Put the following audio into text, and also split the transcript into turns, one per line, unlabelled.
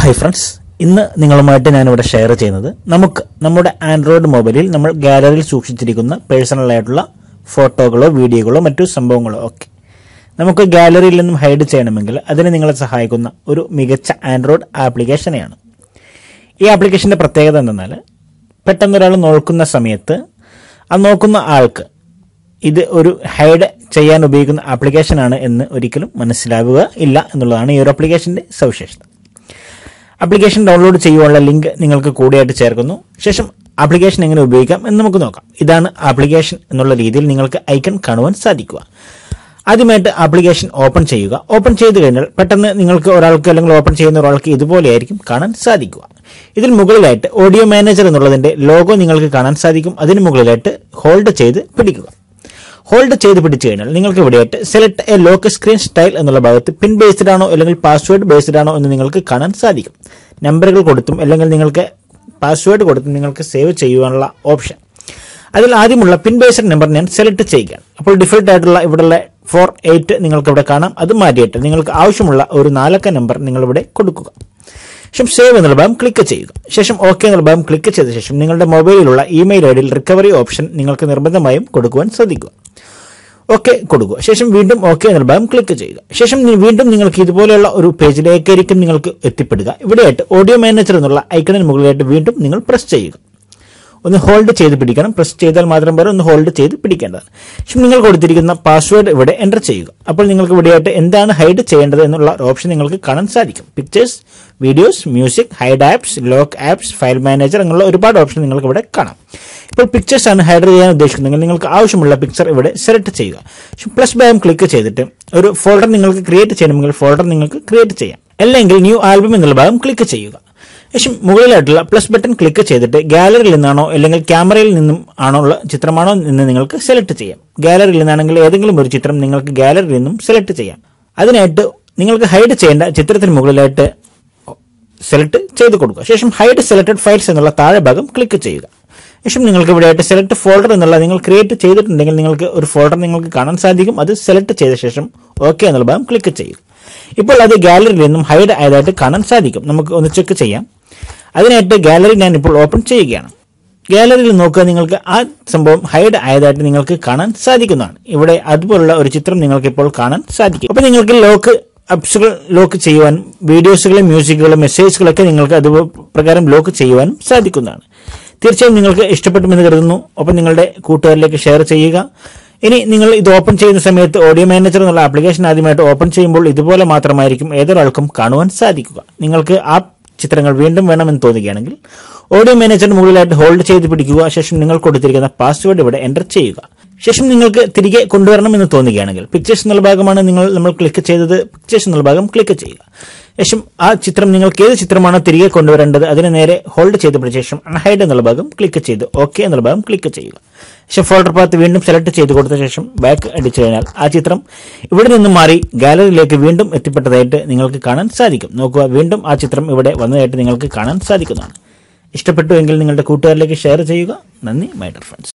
hi friends ഇന്ന് നിങ്ങളുമായിട്ട് ഞാനിവിടെ ഷെയർ ചെയ്യുന്നത് നമുക്ക് നമ്മുടെ ആൻഡ്രോയിഡ് മൊബൈലിൽ നമ്മൾ ഗാലറിയിൽ സൂക്ഷിച്ചിരിക്കുന്ന പേഴ്സണൽ ആയിട്ടുള്ള ഫോട്ടോകളോ വീഡിയോകളോ മറ്റു സംഭവങ്ങളോ ഒക്കെ നമുക്ക് ഗാലറിയിൽ നിന്നും ഹൈഡ് ചെയ്യണമെങ്കിൽ അതിന് നിങ്ങളെ സഹായിക്കുന്ന ഒരു മികച്ച ആൻഡ്രോയിഡ് ആപ്ലിക്കേഷനെയാണ് ഈ ആപ്ലിക്കേഷൻ്റെ പ്രത്യേകത എന്തെന്നാൽ പെട്ടെന്ന് ഒരാൾ നോക്കുന്ന സമയത്ത് ആ നോക്കുന്ന ആൾക്ക് ഇത് ഒരു ഹൈഡ് ചെയ്യാൻ ഉപയോഗിക്കുന്ന ആപ്ലിക്കേഷനാണ് എന്ന് ഒരിക്കലും മനസ്സിലാവുക ഇല്ല എന്നുള്ളതാണ് ഈ ഒരു ആപ്ലിക്കേഷൻ്റെ സവിശേഷത ആപ്ലിക്കേഷൻ ഡൗൺലോഡ് ചെയ്യുവാനുള്ള ലിങ്ക് നിങ്ങൾക്ക് കൂടിയായിട്ട് ചേർക്കുന്നു ശേഷം ആപ്ലിക്കേഷൻ എങ്ങനെ ഉപയോഗിക്കാം എന്ന് നമുക്ക് നോക്കാം ഇതാണ് ആപ്ലിക്കേഷൻ എന്നുള്ള രീതിയിൽ നിങ്ങൾക്ക് ഐക്കൺ കാണുവാൻ സാധിക്കുക ആദ്യമായിട്ട് ആപ്ലിക്കേഷൻ ഓപ്പൺ ചെയ്യുക ഓപ്പൺ ചെയ്ത് കഴിഞ്ഞാൽ പെട്ടെന്ന് നിങ്ങൾക്ക് ഒരാൾക്ക് അല്ലെങ്കിൽ ഓപ്പൺ ചെയ്യുന്ന ഒരാൾക്ക് ഇതുപോലെയായിരിക്കും കാണാൻ സാധിക്കുക ഇതിൽ മുകളിലായിട്ട് ഓഡിയോ മാനേജർ എന്നുള്ളതിന്റെ ലോഗോ നിങ്ങൾക്ക് കാണാൻ സാധിക്കും അതിന് മുകളിലായിട്ട് ഹോൾഡ് ചെയ്ത് പിടിക്കുക ഹോൾഡ് ചെയ്ത് പിടിച്ചു കഴിഞ്ഞാൽ നിങ്ങൾക്ക് ഇവിടെയായിട്ട് select a lock screen style എന്നുള്ള ഭാഗത്ത് പിൻ ബേസ്ഡ് ആണോ അല്ലെങ്കിൽ പാസ്വേഡ് ബേസ്ഡ് ആണോ എന്ന് നിങ്ങൾക്ക് കാണാൻ സാധിക്കും നമ്പറുകൾ കൊടുത്തും അല്ലെങ്കിൽ നിങ്ങൾക്ക് പാസ്വേഡ് കൊടുത്തും നിങ്ങൾക്ക് സേവ് ചെയ്യുവാനുള്ള ഓപ്ഷൻ അതിൽ ആദ്യമുള്ള പിൻ ബേസ്ഡ് നമ്പർ ഞാൻ സെലക്ട് ചെയ്യുകയാണ് അപ്പോൾ ഡിഫോൾട്ട് ആയിട്ടുള്ള ഇവിടെയുള്ള ഫോർ എയ്റ്റ് നിങ്ങൾക്ക് ഇവിടെ കാണാം അത് മാറ്റിയിട്ട് നിങ്ങൾക്ക് ആവശ്യമുള്ള ഒരു നാലക്ക നമ്പർ നിങ്ങൾ ഇവിടെ കൊടുക്കുക ശേഷം സേവ് എന്നുള്ള ഭാഗം ക്ലിക്ക് ചെയ്യുക ശേഷം ഓക്കെ എന്നുള്ള ഭാഗം ക്ലിക്ക് ചെയ്ത ശേഷം നിങ്ങളുടെ മൊബൈലിലുള്ള ഇമെയിൽ ഐ ഡിയിൽ റിക്കവറി ഓപ്ഷൻ നിങ്ങൾക്ക് നിർബന്ധമായും കൊടുക്കുവാൻ ശ്രദ്ധിക്കുക ഓക്കെ കൊടുക്കുക ശേഷം വീണ്ടും ഓക്കെ എന്നുള്ള ഭാഗം ക്ലിക്ക് ചെയ്യുക ശേഷം നി- വീണ്ടും നിങ്ങൾക്ക് ഇതുപോലെയുള്ള ഒരു പേജിലേക്കായിരിക്കും നിങ്ങൾക്ക് എത്തിപ്പെടുക ഇവിടെയായിട്ട് ഓഡിയോ മാനേജർ എന്നുള്ള ഐക്കണിന് മുകളിലായിട്ട് വീണ്ടും നിങ്ങൾ പ്രസ് ചെയ്യുക ഒന്ന് ഹോൾഡ് ചെയ്ത് പിടിക്കണം പ്രസ് ചെയ്താൽ മാത്രം പോരെ ഒന്ന് ഹോൾഡ് ചെയ്ത് പിടിക്കേണ്ടതാണ് ശേഷം നിങ്ങൾ കൊടുത്തിരിക്കുന്ന പാസ്വേഡ് ഇവിടെ എൻ്റർ ചെയ്യുക അപ്പോൾ നിങ്ങൾക്ക് ഇവിടെയായിട്ട് എന്താണ് ഹൈഡ് ചെയ്യേണ്ടത് എന്നുള്ള ഒരു ഓപ്ഷൻ നിങ്ങൾക്ക് കാണാൻ സാധിക്കും pictures videos music hide apps lock apps file manager എന്നുള്ള ഒരുപാട് ഓപ്ഷൻ നിങ്ങൾക്ക് ഇവിടെ കാണാം ഇപ്പോൾ പിക്ചേഴ്സ് ആണ് ഹൈഡ് ചെയ്യാൻ ഉദ്ദേശിക്കുന്നത് നിങ്ങൾക്ക് ആവശ്യമുള്ള പിക്ചർ ഇവിടെ സെലക്ട് ചെയ്യുക ശേഷം പ്ലസ് ബാം ക്ലിക്ക് ചെയ്തിട്ട് ഒരു ഫോൾഡർ നിങ്ങൾക്ക് ക്രിയേറ്റ് ചെയ്യണമെങ്കിൽ ഫോൾഡർ നിങ്ങൾക്ക് ക്രിയേറ്റ് ചെയ്യാം അല്ലെങ്കിൽ ന്യൂ ആൽബം എന്നുള്ള ഭാഗം ക്ലിക്ക് ചെയ്യുക ശേഷം മുകളിലായിട്ടുള്ള പ്ലസ് ബട്ടൺ ക്ലിക്ക് ചെയ്തിട്ട് ഗാലറിയിൽ നിന്നാണോ അല്ലെങ്കിൽ ക്യാമറയിൽ നിന്നും ആണോ ഉള്ള ചിത്രമാണോ എന്ന് നിങ്ങൾക്ക് സെലക്ട് ചെയ്യാം ഗാലറിയിൽ നിന്നാണെങ്കിൽ ഏതെങ്കിലും ഒരു ചിത്രം നിങ്ങൾക്ക് ഗാലറിയിൽ നിന്നും സെലക്ട് ചെയ്യാം അതിനായിട്ട് നിങ്ങൾക്ക് ഹൈഡ് ചെയ്യേണ്ട ചിത്രത്തിന് മുകളിലായിട്ട് സെലക്ട് ചെയ്ത് കൊടുക്കുക ശേഷം ഹൈഡ് സെലക്ടഡ് ഫയൽസ് എന്നുള്ള താഴെ ഭാഗം ക്ലിക്ക് ചെയ്യുക ശേഷം നിങ്ങൾക്ക് ഇവിടെയായിട്ട് സെലക്ട് ഫോൾഡർ എന്നുള്ള നിങ്ങൾ ക്രിയേറ്റ് ചെയ്തിട്ടുണ്ടെങ്കിൽ നിങ്ങൾക്ക് ഒരു ഫോൾഡർ നിങ്ങൾക്ക് കാണാൻ സാധിക്കും അത് സെലക്ട് ചെയ്ത ശേഷം ഓക്കെ എന്നുള്ള ഭാഗം ക്ലിക്ക് ചെയ്യുക ഇപ്പോൾ അത് ഗാലറിയിൽ നിന്നും ഹൈഡ് ആയതായിട്ട് കാണാൻ സാധിക്കും നമുക്ക് ഒന്ന് ചെക്ക് ചെയ്യാം അതിനായിട്ട് ഗാലറി ഞാൻ ഇപ്പോൾ ഓപ്പൺ ചെയ്യുകയാണ് ഗാലറിയിൽ നോക്കുക നിങ്ങൾക്ക് ആ സംഭവം ഹൈഡ് ആയതായിട്ട് നിങ്ങൾക്ക് കാണാൻ സാധിക്കുന്നതാണ് ഇവിടെ അതുപോലുള്ള ഒരു ചിത്രം നിങ്ങൾക്ക് ഇപ്പോൾ കാണാൻ സാധിക്കും അപ്പോൾ നിങ്ങൾക്ക് ലോക്ക് ആപ്സുകൾ ലോക്ക് ചെയ്യുവാനും വീഡിയോസുകളും മ്യൂസിക്കുകളും മെസ്സേജുകളൊക്കെ നിങ്ങൾക്ക് അത് പ്രകാരം ലോക്ക് ചെയ്യുവാനും സാധിക്കുന്നതാണ് തീർച്ചയായും നിങ്ങൾക്ക് ഇഷ്ടപ്പെട്ടുമെന്ന് കരുതുന്നു ഒപ്പം നിങ്ങളുടെ കൂട്ടുകാരിലേക്ക് ഷെയർ ചെയ്യുക ഇനി നിങ്ങൾ ഇത് ഓപ്പൺ ചെയ്യുന്ന സമയത്ത് ഓഡിയോ മാനേജർ എന്നുള്ള ആപ്ലിക്കേഷൻ ആദ്യമായിട്ട് ഓപ്പൺ ചെയ്യുമ്പോൾ ഇതുപോലെ മാത്രമായിരിക്കും ഏതൊരാൾക്കും കാണുവാൻ സാധിക്കുക നിങ്ങൾക്ക് ആ ചിത്രങ്ങൾ വീണ്ടും വേണമെന്ന് തോന്നുകയാണെങ്കിൽ ഓഡിയോ മാനേജറിന് മുകളിലായിട്ട് ഹോൾഡ് ചെയ്ത് പിടിക്കുക ശേഷം നിങ്ങൾ കൊടുത്തിരിക്കുന്ന പാസ്വേഡ് ഇവിടെ എൻ്റർ ചെയ്യുക ശേഷം നിങ്ങൾക്ക് തിരികെ കൊണ്ടുവരണമെന്ന് തോന്നുകയാണെങ്കിൽ പിക്ചേഴ്സ് എന്നുള്ള ഭാഗമാണ് നിങ്ങൾ നമ്മൾ ക്ലിക്ക് ചെയ്തത് പിക്ചേഴ്സ് എന്നുള്ള ഭാഗം ക്ലിക്ക് ചെയ്യുക ശേഷം ആ ചിത്രം നിങ്ങൾക്ക് ഏത് ചിത്രമാണോ തിരികെ കൊണ്ടുവരേണ്ടത് അതിന് നേരെ ഹോൾഡ് ചെയ്ത പിടിച്ച ശേഷം അൺഹൈഡ് എന്നുള്ള ഭാഗം ക്ലിക്ക് ചെയ്ത് ഓക്കെ എന്നുള്ള ഭാഗം ക്ലിക്ക് ചെയ്യുക ശേഷം ഫോൾഡർ പാത്ത് വീണ്ടും സെലക്ട് ചെയ്ത് കൊടുത്ത ശേഷം ബാക്ക് അടിച്ചു കഴിഞ്ഞാൽ ആ ചിത്രം ഇവിടെ നിന്നും മാറി ഗാലറിയിലേക്ക് വീണ്ടും എത്തിപ്പെട്ടതായിട്ട് നിങ്ങൾക്ക് കാണാൻ സാധിക്കും നോക്കുക വീണ്ടും ആ ചിത്രം ഇവിടെ വന്നതായിട്ട് നിങ്ങൾക്ക് കാണാൻ സാധിക്കുന്നതാണ് ഇഷ്ടപ്പെട്ടു എങ്കിൽ നിങ്ങളുടെ കൂട്ടുകാരിലേക്ക് ഷെയർ ചെയ്യുക നന്ദി മൈ ഡർ ഫ്രണ്ട്സ്